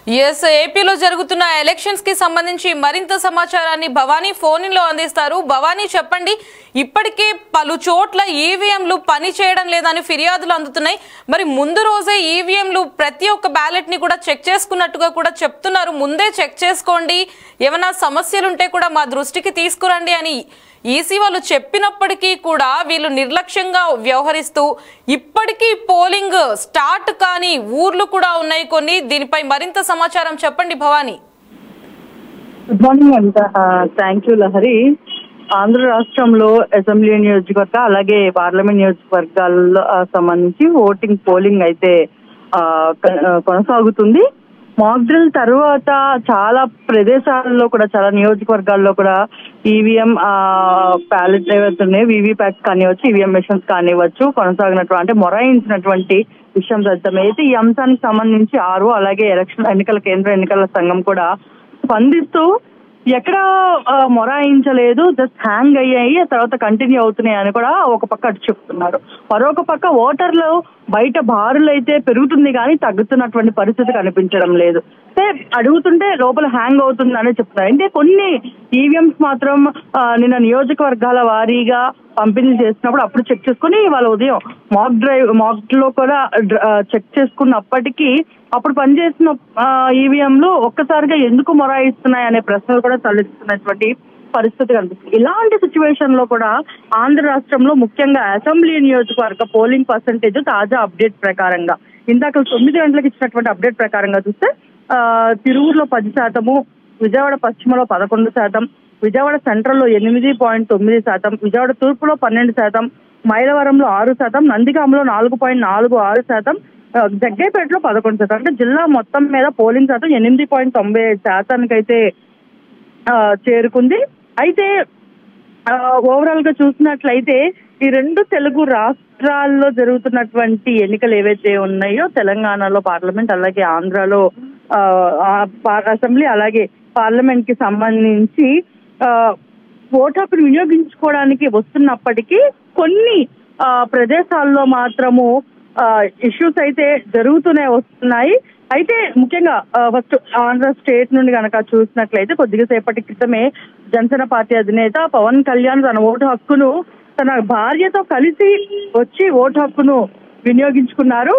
yes ఏపీలో జరుగుతున్న elections కి సంబంధించి మరింత సమాచారాన్ని భవానీ ఫోన్ లో అందిస్తారు భవానీ చెప్పండి ఇప్పటికే పలు చోట్ల ఈవీఎంలు పని చేయడం లేదని ఫిర్యాదులు అందుతున్నాయి మరి ముందు రోజే ఈవీఎంలు ప్రతి ఒక్క బ్యాలెట్ ని కూడా చెక్ చేసుకున్నట్టుగా కూడా చెప్తున్నారు ముందే చెక్ చేసుకోండి ఏమైనా సమస్యలు ఉంటే కూడా మా దృష్టికి తీసుకురండి అని ఈసీ వాళ్ళు చెప్పినప్పటికీ కూడా వీళ్ళు నిర్లక్ష్యంగా వ్యవహరిస్తూ ఇప్పటికీ పోలింగ్ స్టార్ట్ కాని ఊర్లు కూడా ఉన్నాయి కొన్ని దీనిపై మరింత సమాచారం చెప్పండి భవానీ గుడ్ మార్నింగ్ అంట థ్యాంక్ యూ లహరి ఆంధ్ర రాష్ట్రంలో అసెంబ్లీ నియోజకవర్గ అలాగే పార్లమెంట్ నియోజకవర్గాల్లో ఆ, సంబంధించి ఓటింగ్ పోలింగ్ అయితే ఆ, క- ఆ, కొనసాగుతుంది మాక్ డ్రిల్ తర్వాత చాలా ప్రదేశాల్లో కూడా చాలా నియోజకవర్గాల్లో కూడా ఈవీఎం ప్యాలెట్ ఏవైతున్నాయి వీవీప్యాట్ కానివ్వచ్చు ఈవీఎం మిషన్స్ కానివ్వచ్చు కొనసాగినటువంటి అంటే మొరాయించినటువంటి విషయం సత్యం అయితే ఈ అంశానికి సంబంధించి ఆరు అలాగే ఎలక్షన్ ఎన్నికల కేంద్ర ఎన్నికల సంఘం కూడా స్పందిస్తూ ఎక్కడ ఆ, మొరాయించలేదు జస్ట్ హ్యాంగ్ అయ్యాయి ఆ తర్వాత కంటిన్యూ అవుతున్నాయి అని కూడా ఒక పక్క అటు చెప్తున్నారు మరొక పక్క ఓటర్లు బయట బారులు అయితే పెరుగుతుంది కానీ తగ్గుతున్నటువంటి పరిస్థితి కనిపించడం లేదు అంటే అడుగుతుంటే లోపల హ్యాంగ్ అవుతుంది అని చెప్తున్నారు అంటే కొన్ని ఈవీఎంస్ మాత్రం ఆ, నిన్న నియోజకవర్గాల వారీగా పంపిణీ చేసినప్పుడు అప్పుడు చెక్ చేసుకుని ఇవాళ ఉదయం మాక్ డ్రైవ్ మాక్ లో కూడా డ్ర- ఆ, చెక్ చేసుకున్నప్పటికీ అప్పుడు పనిచేసిన ఈవీఎంలు ఒక్కసారిగా ఎందుకు మొరాయిస్తున్నాయి అనే ప్రశ్నలు కూడా తలెత్తుతున్నటువంటి పరిస్థితి కనిపిస్తుంది ఇలాంటి సిచ్యువేషన్ లో కూడా ఆంధ్ర రాష్ట్రంలో ముఖ్యంగా అసెంబ్లీ నియోజకవర్గ పోలింగ్ పర్సంటేజ్ తాజా అప్డేట్ ప్రకారంగా ఇందాక తొమ్మిది గంటలకు ఇచ్చినటువంటి అప్డేట్ ప్రకారంగా చూస్తే ఆ, తిరువురులో పది శాతము విజయవాడ పశ్చిమలో పదకొండు శాతం విజయవాడ సెంట్రల్ లో ఎనిమిది పాయింట్ తొమ్మిది శాతం విజయవాడ తూర్పులో పన్నెండు శాతం మైలవరంలో ఆరు శాతం నందిగామలో నాలుగు పాయింట్ నాలుగు ఆరు శాతం ఆ, జగ్గైపేటలో పదకొండు శాతం అంటే జిల్లా మొత్తం మీద పోలింగ్ శాతం ఎనిమిది పాయింట్ తొంభై ఐదు శాతానికైతే ఆ, చేరుకుంది అయితే ఓవరాల్ గా చూసినట్లయితే ఈ రెండు తెలుగు రాష్ట్రాల్లో జరుగుతున్నటువంటి ఎన్నికలు ఏవైతే ఉన్నాయో తెలంగాణలో పార్లమెంట్ అలాగే ఆంధ్రాలో ఆ, ఆ, పా- అసెంబ్లీ అలాగే పార్లమెంట్ కి సంబంధించి ఆ, ఓటు హక్కును వినియోగించుకోవడానికి వస్తున్నప్పటికీ కొన్ని ఆ, ప్రదేశాల్లో మాత్రము ఇష్యూస్ అయితే జరుగుతూనే వస్తున్నాయి అయితే ముఖ్యంగా ఫస్ట్ ఆంధ్ర స్టేట్ నుండి కనుక చూసినట్లయితే కొద్దిగా సేపటి క్రితమే జనసేన పార్టీ అధినేత పవన్ కళ్యాణ్ తన ఓటు హక్కును తన భార్యతో కలిసి వచ్చి ఓటు హక్కును వినియోగించుకున్నారు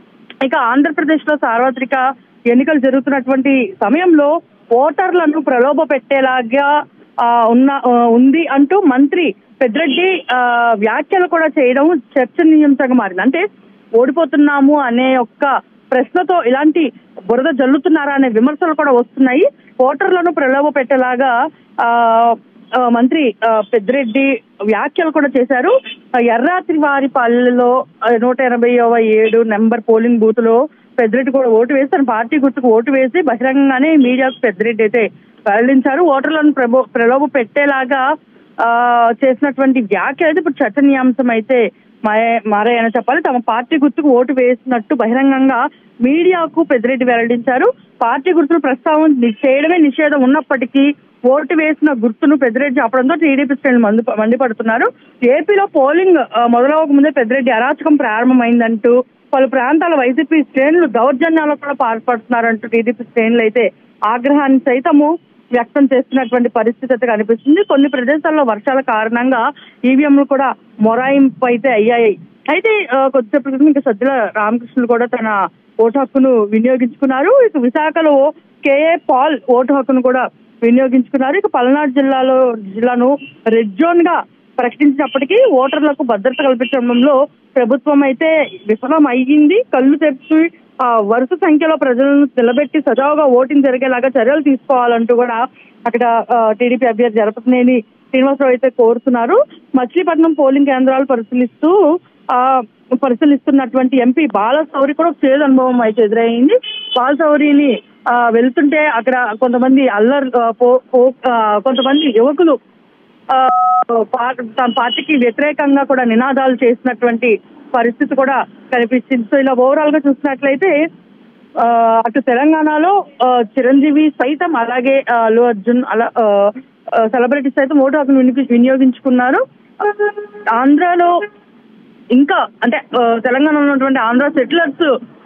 ఇక ఆంధ్రప్రదేశ్ లో సార్వత్రిక ఎన్నికలు జరుగుతున్నటువంటి సమయంలో ఓటర్లను ప్రలోభ పెట్టేలాగా ఆ, ఉన్న ఆ, ఉంది అంటూ మంత్రి పెద్దిరెడ్డి ఆ, వ్యాఖ్యలు కూడా చేయడం చర్చనీయాంశంగా మారింది అంటే ఓడిపోతున్నాము అనే ఒక్క ప్రశ్నతో ఇలాంటి బురద జల్లుతున్నారా అనే విమర్శలు కూడా వస్తున్నాయి ఓటర్లను ప్రలోభ పెట్టేలాగా ఆ, ఆ, మంత్రి ఆ, పెద్దిరెడ్డి వ్యాఖ్యలు కూడా చేశారు ఆ, ఎర్రాత్రి వారి పల్లెలో ఆ, నూట ఎనభైవ ఏడు నెంబర్ పోలింగ్ బూత్ లో పెద్దిరెడ్డి కూడా ఓటు వేసి తన పార్టీ గుర్తుకు ఓటు వేసి బహిరంగంగానే మీడియాకు పెద్దిరెడ్డి అయితే వెల్లడించారు ఓటర్లను ప్రభో ప్రలోభ పెట్టేలాగా ఆ, చేసినటువంటి వ్యాఖ్యలు అయితే ఇప్పుడు చర్చనీయాంశం అయితే మారే- మారాయని చెప్పాలి తమ పార్టీ గుర్తుకు ఓటు వేసినట్టు బహిరంగంగా మీడియాకు పెద్దిరెడ్డి వెల్లడించారు పార్టీ గుర్తును ప్రస్తావన ని- చేయడమే నిషేధం ఉన్నప్పటికీ ఓటు వేసిన గుర్తును పెద్దిరెడ్డి చెప్పడంతో టీడీపీ శ్రేణులు మందు మండిపడుతున్నారు ఏపీలో పోలింగ్ ఆ, మొదలవక ముందే పెద్దిరెడ్డి అరాచకం ప్రారంభమైందంటూ పలు ప్రాంతాల వైసీపీ శ్రేణులు దౌర్జన్యాలకు కూడా పాల్పడుతున్నారంటూ టీడీపీ శ్రేణులు అయితే ఆగ్రహాన్ని సైతము వ్యక్తం చేస్తున్నటువంటి పరిస్థితి అయితే కనిపిస్తుంది కొన్ని ప్రదేశాల్లో వర్షాల కారణంగా ఈవీఎంలు కూడా మొరాయింపు అయితే అయ్యాయి అయితే ఆ, కొద్దిసేపు క్రితం ఇంకా సజ్జల రామకృష్ణులు కూడా తన ఓటు హక్కును వినియోగించుకున్నారు ఇక విశాఖలో కేఏ పాల్ ఓటు హక్కును కూడా వినియోగించుకున్నారు ఇక పల్నాడు జిల్లాలో జిల్లాను రెడ్ జోన్ గా ప్రకటించినప్పటికీ ఓటర్లకు భద్రత కల్పించడంలో ప్రభుత్వం అయితే విఫలం అయ్యింది కళ్ళు తెప్పి ఆ, వరుస సంఖ్యలో ప్రజలను నిలబెట్టి సజావుగా ఓటింగ్ జరిగేలాగా చర్యలు తీసుకోవాలంటూ కూడా అక్కడ టీడీపీ అభ్యర్థి జరపతినేని శ్రీనివాసరావు అయితే కోరుతున్నారు మచిలీపట్నం పోలింగ్ కేంద్రాలు పరిశీలిస్తూ ఆ పరిశీలిస్తున్నటువంటి ఎంపీ బాలశౌరి కూడా ఒక చేదు అనుభవం అయితే ఎదురైంది బాలశౌరిని ఆ, వెళ్తుంటే అక్కడ కొంతమంది అల్లర్ ఆ, పో- పో- ఆ, కొంతమంది యువకులు ఆ, పా- తమ పార్టీకి వ్యతిరేకంగా కూడా నినాదాలు చేసినటువంటి పరిస్థితి కూడా కనిపించింది సో ఇలా ఓవరాల్ గా చూసినట్లయితే ఆ, అటు తెలంగాణలో ఆ, చిరంజీవి సైతం అలాగే ఆ, అల్లు అర్జున్ అలా సెలబ్రిటీస్ సైతం ఓటు హక్కును వినియోగి- వినియోగించుకున్నారు ఆంధ్రాలో ఇంకా అంటే ఆ, తెలంగాణలో ఉన్నటువంటి ఆంధ్ర సెటిలర్స్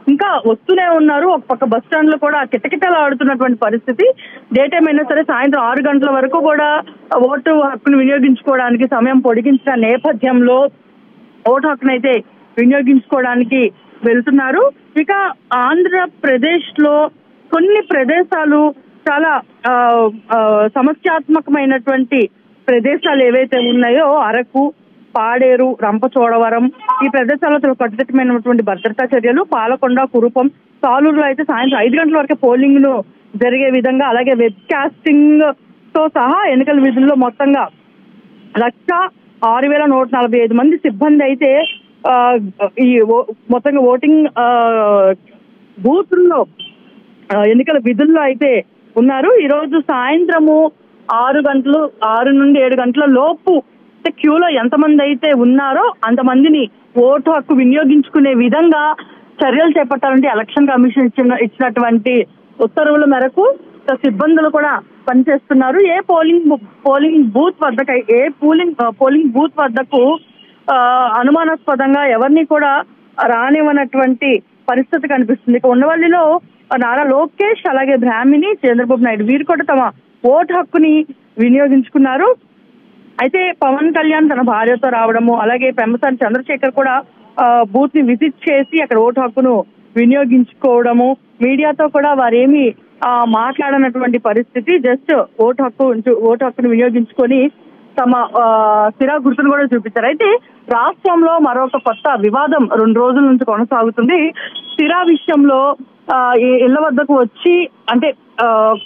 ఇంకా వస్తూనే ఉన్నారు ఒక పక్క బస్ స్టాండ్ లో కూడా కిటకిటలు ఆడుతున్నటువంటి పరిస్థితి డే టైం అయినా సరే సాయంత్రం ఆరు గంటల వరకు కూడా ఓటు హక్కును వినియోగించుకోవడానికి సమయం పొడిగించిన నేపథ్యంలో ఓటు హక్కునైతే వినియోగించుకోవడానికి వెళ్తున్నారు ఇక ఆంధ్రప్రదేశ్ లో కొన్ని ప్రదేశాలు చాలా ఆ, ఆ, సమస్యాత్మకమైనటువంటి ప్రదేశాలు ఏవైతే ఉన్నాయో అరకు పాడేరు రంపచోడవరం ఈ ప్రదేశాలతో కట్టుదిట్టమైనటువంటి భద్రతా చర్యలు పాలకొండ కురుపం సాలూరులో అయితే సాయంత్రం ఐదు గంటల వరకు పోలింగ్ ను జరిగే విధంగా అలాగే వెబ్ కాస్టింగ్ తో సహా ఎన్నికల విధుల్లో మొత్తంగా లక్ష ఆరు వేల నూట నలభై ఐదు మంది సిబ్బంది అయితే ఆ, ఈ ఓ- మొత్తంగా ఓటింగ్ ఆ, బూత్ల్లో ఆ, ఎన్నికల విధుల్లో అయితే ఉన్నారు ఈ రోజు సాయంత్రము ఆరు గంటలు ఆరు నుండి ఏడు గంటల లోపు అంటే క్యూలో ఎంతమంది అయితే ఉన్నారో అంతమందిని ఓటు హక్కు వినియోగించుకునే విధంగా చర్యలు చేపట్టాలంటే ఎలక్షన్ కమిషన్ ఇచ్చిన ఇచ్చినటువంటి ఉత్తర్వుల మేరకు ఇక సిబ్బందులు కూడా పనిచేస్తున్నారు ఏ పోలింగ్ బు- పోలింగ్ బూత్ వద్దకు ఏ పోలింగ్ పోలింగ్ బూత్ వద్దకు ఆ, అనుమానాస్పదంగా ఎవరిని కూడా రానివ్వనటువంటి పరిస్థితి కనిపిస్తుంది ఇక ఉండవల్లిలో నారా లోకేష్ అలాగే బ్రాహ్మిణి చంద్రబాబు నాయుడు వీరు కూడా తమ ఓటు హక్కుని వినియోగించుకున్నారు అయితే పవన్ కళ్యాణ్ తన భార్యతో రావడము అలాగే పెమ్మసాని చంద్రశేఖర్ కూడా ఆ, బూత్ ని విజిట్ చేసి అక్కడ ఓటు హక్కును వినియోగించుకోవడము మీడియాతో కూడా వారేమి ఆ, మాట్లాడనటువంటి పరిస్థితి జస్ట్ ఓటు హక్కు ఓటు హక్కును వినియోగించుకొని తమ ఆ, స్థిర గుర్తును కూడా చూపించారు అయితే రాష్ట్రంలో మరొక కొత్త వివాదం రెండు రోజుల నుంచి కొనసాగుతుంది స్థిర విషయంలో ఆ, ఈ ఇళ్ల వద్దకు వచ్చి అంటే ఆ,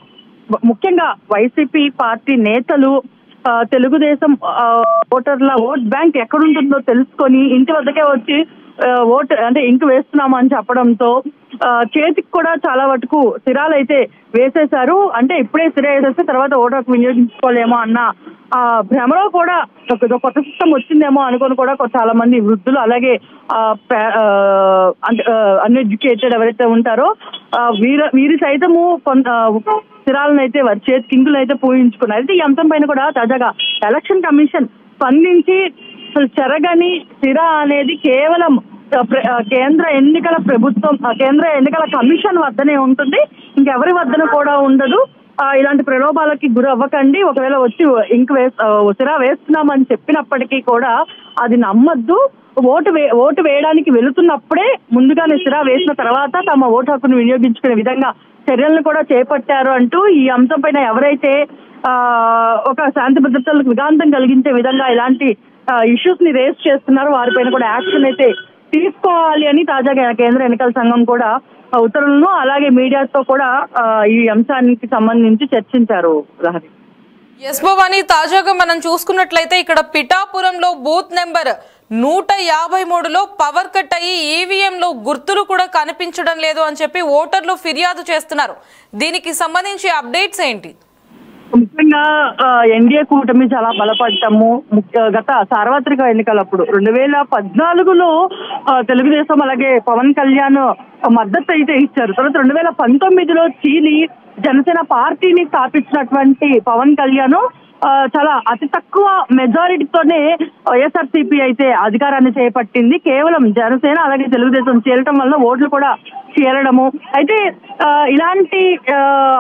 ముఖ్యంగా వైసీపీ పార్టీ నేతలు ఆ, తెలుగుదేశం ఆ, ఓటర్ల ఓట్ బ్యాంక్ ఎక్కడుంటుందో తెలుసుకొని ఇంటి వద్దకే వచ్చి ఆ, ఓట్ అంటే ఇంక వేస్తున్నామని చెప్పడంతో ఆ, చేతికి కూడా చాలా వరకు సిరాలు అయితే వేసేశారు అంటే ఇప్పుడే సిరా వేసేస్తే తర్వాత ఓటు వినియోగించుకోలేమో అన్న ఆ భ్రమలో కూడా ఒక ఒక కొత్త సిస్టమ్ వచ్చిందేమో అనుకొని కూడా కొ- చాలా మంది వృద్ధులు అలాగే ఆ, పే- ఆ, అంటే అన్ఎడ్యుకేటెడ్ ఎవరైతే ఉంటారో ఆ, వీర వీరి సైతము కొంత స్థిరాలను అయితే వారి చేతి కింగులు అయితే పూజించుకున్నారు అయితే ఈ అంశం పైన కూడా తాజాగా ఎలక్షన్ కమిషన్ స్పందించి అసలు చెరగని స్థిర అనేది కేవలం ఆ, ప్ర- ఆ, కేంద్ర ఎన్నికల ప్రభుత్వం ఆ, కేంద్ర ఎన్నికల కమిషన్ వద్దనే ఉంటుంది ఇంకెవరి వద్దన కూడా ఉండదు ఆ, ఇలాంటి ప్రలోభాలకి గురి అవ్వకండి ఒకవేళ వచ్చి ఇంక వే సిరా వేస్తున్నామని చెప్పినప్పటికీ కూడా అది నమ్మద్దు ఓటు వే ఓటు వేయడానికి వెళుతున్నప్పుడే ముందుగానే సిరా వేసిన తర్వాత తమ ఓటు హక్కును వినియోగించుకునే విధంగా చర్యలను కూడా చేపట్టారు అంటూ ఈ అంశం పైన ఎవరైతే ఆ, ఒక శాంతి భద్రతలకు విఘాంతం కలిగించే విధంగా ఇలాంటి ఇష్యూస్ ని రేస్ చేస్తున్నారో వారిపైన కూడా యాక్షన్ అయితే తీసుకోవాలి అని తాజాగా కేంద్ర ఎన్నికల సంఘం కూడా ఆ ఉత్తర్వులను అలాగే మీడియాతో కూడా ఆ, ఈ అంశానికి సంబంధించి చర్చించారు లహరి ఎస్ భవాని తాజాగా మనం చూసుకున్నట్లయితే ఇక్కడ పిఠాపురంలో బూత్ నెంబర్ నూట యాభై మూడులో పవర్ కట్ అయ్యి ఈవీఎంలో గుర్తులు కూడా కనిపించడం లేదు అని చెప్పి ఓటర్లు ఫిర్యాదు చేస్తున్నారు దీనికి సంబంధించి అప్డేట్స్ ఏంటి ముఖ్యంగా ఎన్డీఏ కూటమి చాలా బలపడటము ముఖ్య గత సార్వత్రిక ఎన్నికలప్పుడు రెండు వేల పద్నాలుగులో ఆ, తెలుగుదేశం అలాగే పవన్ కళ్యాణ్ మద్దతు అయితే ఇచ్చారు తర్వాత రెండు వేల పంతొమ్మిదిలో చీలి జనసేన పార్టీని స్థాపించినటువంటి పవన్ కళ్యాణ్ ఆ, చాలా అతి తక్కువ మెజారిటీతోనే వైఎస్ఆర్సీపీ అయితే అధికారాన్ని చేపట్టింది కేవలం జనసేన అలాగే తెలుగుదేశం చేరటం వల్ల ఓట్లు కూడా చేరడము అయితే ఆ, ఇలాంటి ఆ,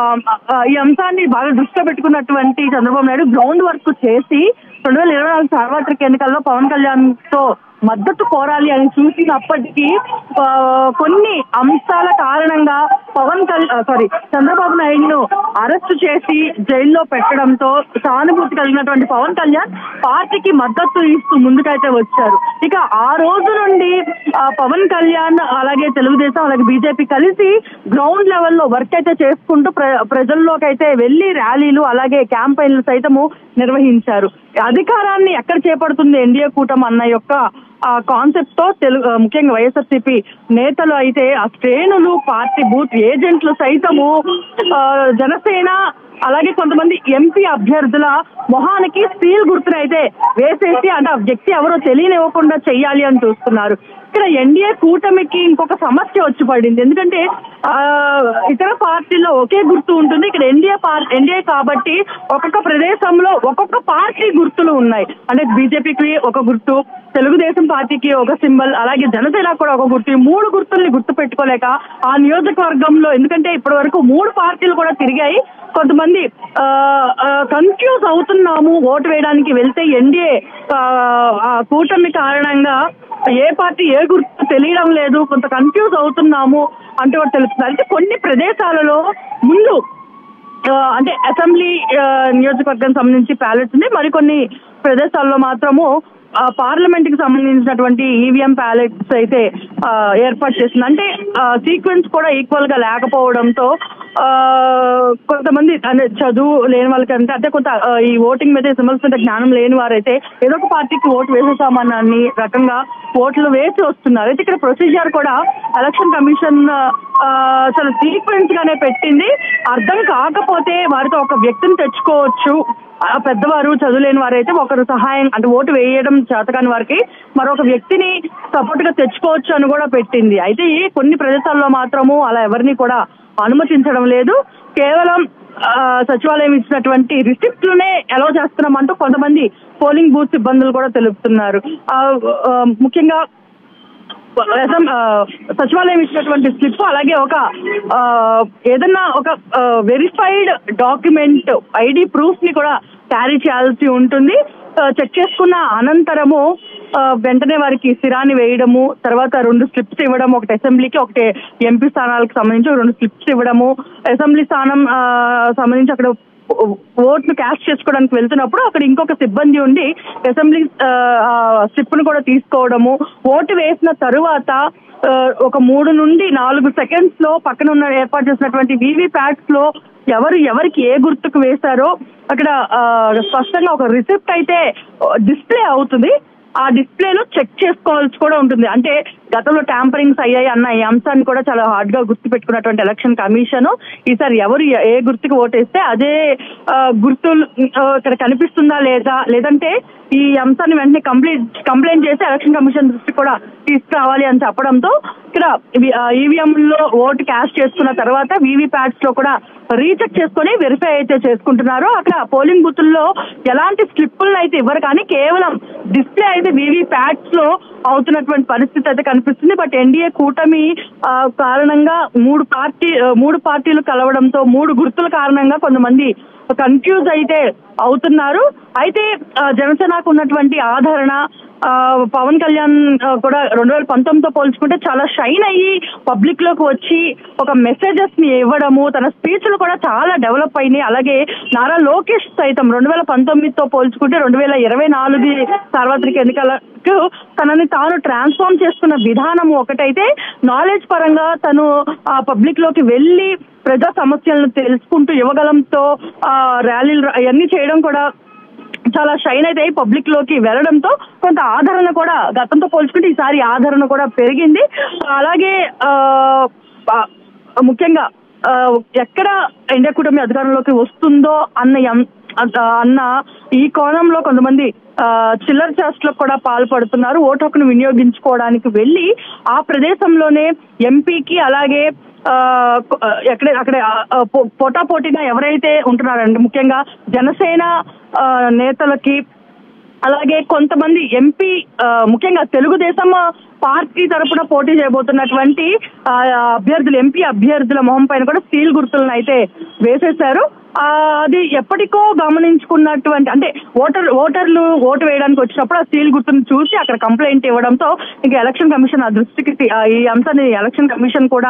ఆ, ఈ అంశాన్ని బాగా దృష్టిలో పెట్టుకున్నటువంటి చంద్రబాబు నాయుడు గ్రౌండ్ వర్క్ చేసి రెండు వేల ఇరవై నాలుగు సార్వత్రిక ఎన్నికల్లో పవన్ కళ్యాణ్ తో మద్దతు కోరాలి అని చూసినప్పటికీ ఆ, కొన్ని అంశాల కారణంగా పవన్ కళ్యాణ్ సారీ చంద్రబాబు నాయుడును అరెస్ట్ చేసి జైల్లో పెట్టడంతో సానుభూతి కలిగినటువంటి పవన్ కళ్యాణ్ పార్టీకి మద్దతు ఇస్తూ ముందుకైతే వచ్చారు ఇక ఆ రోజు నుండి ఆ, పవన్ కళ్యాణ్ అలాగే తెలుగుదేశం అలాగే బీజేపీ కలిసి గ్రౌండ్ లెవెల్లో వర్క్ అయితే చేసుకుంటూ ప్ర ప్రజల్లోకి అయితే వెళ్లి ర్యాలీలు అలాగే క్యాంపెయిన్లు సైతము నిర్వహించారు అధికారాన్ని ఎక్కడ చేపడుతుంది ఎన్డీఏ కూటమి అన్న యొక్క ఆ కాన్సెప్ట్ తో తెలుగు ఆ, ముఖ్యంగా వైఎస్ఆర్సీపీ నేతలు అయితే ఆ శ్రేణులు పార్టీ బూత్ ఏజెంట్లు సైతము ఆ, జనసేన అలాగే కొంతమంది ఎంపీ అభ్యర్థుల మొహానికి స్టీల్ గుర్తును అయితే వేసేసి అంటే ఆ వ్యక్తి ఎవరో తెలియనివ్వకుండా చెయ్యాలి అని చూస్తున్నారు ఇక్కడ ఎన్డీఏ కూటమికి ఇంకొక సమస్య వచ్చి పడింది ఎందుకంటే ఆ, ఇతర పార్టీల్లో ఒకే గుర్తు ఉంటుంది ఇక్కడ ఎన్డీఏ పార్టీ ఎన్డీఏ కాబట్టి ఒక్కొక్క ప్రదేశంలో ఒక్కొక్క పార్టీ గుర్తులు ఉన్నాయి అంటే బీజేపీకి ఒక గుర్తు తెలుగుదేశం పార్టీకి ఒక సింబల్ అలాగే జనసేన కూడా ఒక గుర్తు ఈ మూడు గుర్తుల్ని గుర్తు పెట్టుకోలేక ఆ నియోజకవర్గంలో ఎందుకంటే ఇప్పటి వరకు మూడు పార్టీలు కూడా తిరిగాయి కొంతమంది కన్ఫ్యూజ్ అవుతున్నాము ఓటు వేయడానికి వెళ్తే ఎన్డీఏ కూటమి కారణంగా ఏ పార్టీ ఏ గుర్తు తెలియడం లేదు కొంత కన్ఫ్యూజ్ అవుతున్నాము అంటే కూడా తెలుస్తుంది అంటే కొన్ని ప్రదేశాలలో ముందు ఆ, అంటే అసెంబ్లీ ఆ, నియోజకవర్గం సంబంధించి ప్యాలెట్స్ ఉంది మరికొన్ని ప్రదేశాల్లో మాత్రము పార్లమెంట్ కి సంబంధించినటువంటి ఈవీఎం ప్యాలెట్స్ అయితే ఆ, ఏర్పాటు చేసింది అంటే సీక్వెన్స్ కూడా ఈక్వల్ గా లేకపోవడంతో ఆ, కొంతమంది అంటే చదువు లేని వాళ్ళకి అంటే అంటే కొంత ఆ, ఈ ఓటింగ్ మీద సంబంధించిన జ్ఞానం లేని వారైతే ఏదో ఒక పార్టీకి ఓటు వేసేసామని రకంగా ఓట్లు వేసి వస్తున్నారు అయితే ఇక్కడ ప్రొసీజర్ కూడా ఎలక్షన్ కమిషన్ ఆ, చాలా సీక్వెన్స్ గానే పెట్టింది అర్థం కాకపోతే వారితో ఒక వ్యక్తిని తెచ్చుకోవచ్చు ఆ పెద్దవారు చదువులేని వారైతే ఒకరు సహాయం అంటే ఓటు వేయడం చేతకాని వారికి మరొక వ్యక్తిని సపోర్ట్ గా తెచ్చుకోవచ్చు అని కూడా పెట్టింది అయితే ఈ కొన్ని ప్రదేశాల్లో మాత్రము అలా ఎవరిని కూడా అనుమతించడం లేదు కేవలం ఆ, సచివాలయం ఇచ్చినటువంటి రిసిప్ట్లనే ఎలా చేస్తున్నామంటూ కొంతమంది పోలింగ్ బూత్ సిబ్బందులు కూడా తెలుపుతున్నారు ఆ, ఆ, ముఖ్యంగా అసం- ఆ, సచివాలయం ఇచ్చినటువంటి స్లిప్ అలాగే ఒక ఆ, ఏదన్నా ఒక వెరిఫైడ్ డాక్యుమెంట్ ఐడి ప్రూఫ్ ని కూడా క్యారీ చేయాల్సి ఉంటుంది చెక్ చేసుకున్న అనంతరము ఆ, వెంటనే వారికి సిరాని వేయడము తర్వాత రెండు స్లిప్స్ ఇవ్వడం ఒకటి అసెంబ్లీకి ఒకటి ఎంపీ స్థానాలకు సంబంధించి రెండు స్లిప్స్ ఇవ్వడము అసెంబ్లీ స్థానం ఆ, సంబంధించి అక్కడ ఓట్లు క్యాస్ట్ చేసుకోవడానికి వెళ్తున్నప్పుడు అక్కడ ఇంకొక సిబ్బంది ఉండి అసెంబ్లీ స్లిప్ ను కూడా తీసుకోవడము ఓటు వేసిన తరువాత ఆ, ఒక మూడు నుండి నాలుగు సెకండ్స్ లో పక్కన ఉన్న ఏర్పాటు చేసినటువంటి వీవీ ప్యాడ్స్ లో ఎవరు ఎవరికి ఏ గుర్తుకు వేశారో అక్కడ ఆ, స్పష్టంగా ఒక రిసిప్ట్ అయితే డిస్ప్లే అవుతుంది ఆ డిస్ప్లేలో చెక్ చేసుకోవాల్సి కూడా ఉంటుంది అంటే గతంలో ట్యాంపరింగ్స్ అయ్యాయి అన్న ఈ అంశాన్ని కూడా చాలా హార్డ్ గా గుర్తు పెట్టుకున్నటువంటి ఎలక్షన్ కమిషన్ ఈసారి ఎవరు ఏ- ఏ గుర్తుకు ఓటేస్తే అదే ఆ, గుర్తు ఆ, ఇక్కడ కనిపిస్తుందా లేదా లేదంటే ఈ అంశాన్ని వెంటనే కంప్లీట్ కంప్లైంట్ చేసి ఎలక్షన్ కమిషన్ దృష్టికి కూడా తీసుకురావాలి అని చెప్పడంతో ఇక్కడ ఈవీఎం లో ఓటు క్యాస్ట్ చేసుకున్న తర్వాత వీవీ ప్యాడ్స్ లో కూడా రీచెక్ చేసుకొని వెరిఫై అయితే చేసుకుంటున్నారు అక్కడ పోలింగ్ బూతుల్లో ఎలాంటి స్లిప్పులను అయితే ఇవ్వరు కానీ కేవలం డిస్ప్లే అయితే వీవీ ప్యాడ్స్ లో అవుతున్నటువంటి పరిస్థితి అయితే కనిపిస్తుంది బట్ ఎన్డీఏ కూటమి ఆ, కారణంగా మూడు పార్టీ ఆ, మూడు పార్టీలు కలవడంతో మూడు గుర్తుల కారణంగా కొంతమంది కన్ఫ్యూజ్ అయితే అవుతున్నారు అయితే ఆ, జనసేనకు ఉన్నటువంటి ఆదరణ ఆ, పవన్ కళ్యాణ్ ఆ, కూడా రెండు వేల పంతొమ్మిదితో పోల్చుకుంటే చాలా షైన్ అయ్యి పబ్లిక్ లోకి వచ్చి ఒక మెసేజెస్ ని ఇవ్వడము తన స్పీచ్లు కూడా చాలా డెవలప్ అయినాయి అలాగే నారా లోకేష్ సైతం రెండు వేల పంతొమ్మిదితో పోల్చుకుంటే రెండు వేల ఇరవై నాలుగు సార్వత్రిక ఎన్నికలకు తనని తాను ట్రాన్స్ఫార్మ్ చేసుకున్న విధానం ఒకటైతే నాలెడ్జ్ పరంగా తను ఆ పబ్లిక్ లోకి వెళ్ళి ప్రజా సమస్యలను తెలుసుకుంటూ యువగలంతో ఆ ర్యాలీలు అవన్నీ చేయడం కూడా చాలా షైన్ అయితే పబ్లిక్ లోకి వెళ్ళడంతో కొంత ఆదరణ కూడా గతంతో పోల్చుకుంటే ఈసారి ఆదరణ కూడా పెరిగింది అలాగే ఆ, ఆ, ముఖ్యంగా ఆ, ఎక్కడ ఇండియా కూటమి అధికారంలోకి వస్తుందో అన్న యం- అ- అన్న ఈ కోణంలో కొంతమంది ఆ, చిల్లర చేష్టలకు కూడా పాల్పడుతున్నారు ఓటు హక్కును వినియోగించుకోవడానికి వెళ్ళి ఆ ప్రదేశంలోనే ఎంపీకి అలాగే ఆ, కొ- ఆ, ఎక్కడ అక్కడ ఆ, పో- పోటాపోటీగా ఎవరైతే ఉంటున్నారంటే ముఖ్యంగా జనసేన ఆ, నేతలకి అలాగే కొంతమంది ఎంపీ ఆ, ముఖ్యంగా తెలుగుదేశం పార్టీ తరపున పోటీ చేయబోతున్నటువంటి ఆ, అభ్యర్థులు ఎంపీ అభ్యర్థుల మొహం పైన కూడా స్టీల్ గుర్తులను అయితే వేసేశారు ఆ, అది ఎప్పటికో గమనించుకున్నటువంటి అంటే ఓటర్ ఓటర్లు ఓటు వేయడానికి వచ్చినప్పుడు ఆ స్టీల్ గుర్తును చూసి అక్కడ కంప్లైంట్ ఇవ్వడంతో ఇంకా ఎలక్షన్ కమిషన్ ఆ దృష్టికి తీ- ఆ, ఈ అంశాన్ని ఎలక్షన్ కమిషన్ కూడా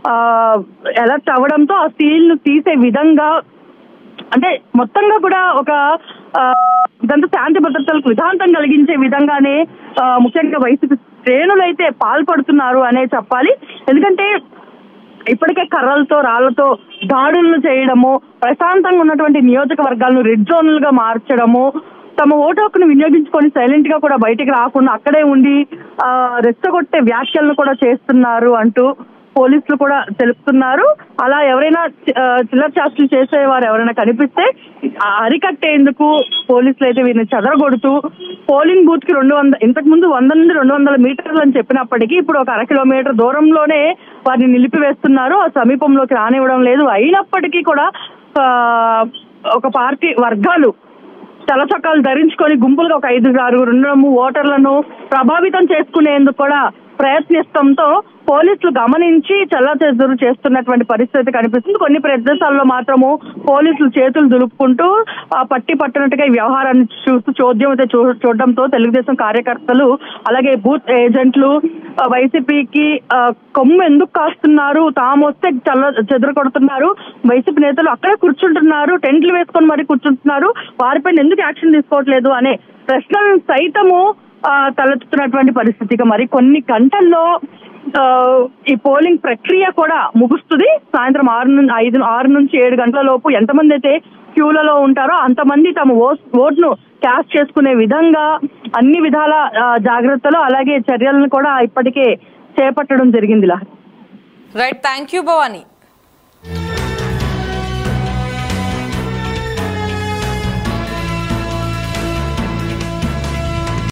ఎలక్ట్ అవ్వడంతో ఆ స్టీల్ ను తీసే విధంగా అంటే మొత్తంగా కూడా ఒక ఆ, ఇదంతా శాంతి భద్రతలకు విధాంతం కలిగించే విధంగానే ఆ, ముఖ్యంగా వైసీపీ శ్రేణులు అయితే పాల్పడుతున్నారు అనే చెప్పాలి ఎందుకంటే ఇప్పటికే కర్రలతో రాళ్లతో దాడులను చేయడము ప్రశాంతంగా ఉన్నటువంటి నియోజకవర్గాలను రెడ్ జోన్లుగా మార్చడము తమ ఓటు హక్కును వినియోగించుకొని సైలెంట్ గా కూడా బయటికి రాకుండా అక్కడే ఉండి ఆ, రెచ్చగొట్టే వ్యాఖ్యలను కూడా చేస్తున్నారు అంటూ పోలీసులు కూడా తెలుపుతున్నారు అలా ఎవరైనా చి- ఆ, చిల్లర చాస్తులు చేసే వారు ఎవరైనా కనిపిస్తే ఆ అరికట్టేందుకు పోలీసులు అయితే వీరిని చెదరగొడుతూ పోలింగ్ బూత్ కి రెండు వందల ఇంతకు ముందు వంద నుండి రెండు వందల మీటర్లు అని చెప్పినప్పటికీ ఇప్పుడు ఒక అర కిలోమీటర్ దూరంలోనే వారిని నిలిపివేస్తున్నారు ఆ సమీపంలోకి రానివ్వడం లేదు అయినప్పటికీ కూడా ఆ, ఒక పార్టీ వర్గాలు తెల్ల చొక్కాలు ధరించుకొని గుంపులుగా ఒక ఐదు ఆరుగురు ఉండడము ఓటర్లను ప్రభావితం చేసుకునేందుకు కూడా ప్రయత్నిస్తంతో పోలీసులు గమనించి చల్లచెదురు చేస్తున్నటువంటి పరిస్థితి కనిపిస్తుంది కొన్ని ప్రదేశాల్లో మాత్రము పోలీసులు చేతులు దులుపుకుంటూ ఆ, పట్టి పట్టినట్టుగా ఈ వ్యవహారాన్ని చూస్తూ చోద్యం అయితే చూ చూడడంతో తెలుగుదేశం కార్యకర్తలు అలాగే బూత్ ఏజెంట్లు ఆ, వైసీపీకి ఆ, కొమ్ము ఎందుకు కాస్తున్నారు తాము వస్తే చల్ల చెదరు కొడుతున్నారు వైసీపీ నేతలు అక్కడే కూర్చుంటున్నారు టెంట్లు వేసుకొని మరి కూర్చుంటున్నారు వారిపైన ఎందుకు యాక్షన్ తీసుకోవట్లేదు అనే ప్రశ్నలు సైతము ఆ, తలెత్తుతున్నటువంటి పరిస్థితి ఇక మరి కొన్ని గంటల్లో ఆ, ఈ పోలింగ్ ప్రక్రియ కూడా ముగుస్తుంది సాయంత్రం ఆరు నుంచి ఐదు ఆరు నుంచి ఏడు గంటల లోపు ఎంతమంది అయితే క్యూలలో ఉంటారో అంతమంది తమ ఓ- ఓట్ను క్యాస్ట్ చేసుకునే విధంగా అన్ని విధాల ఆ, జాగ్రత్తలు అలాగే చర్యలను కూడా ఇప్పటికే చేపట్టడం జరిగింది ఇలా రైట్ థ్యాంక్ యూ భవానీ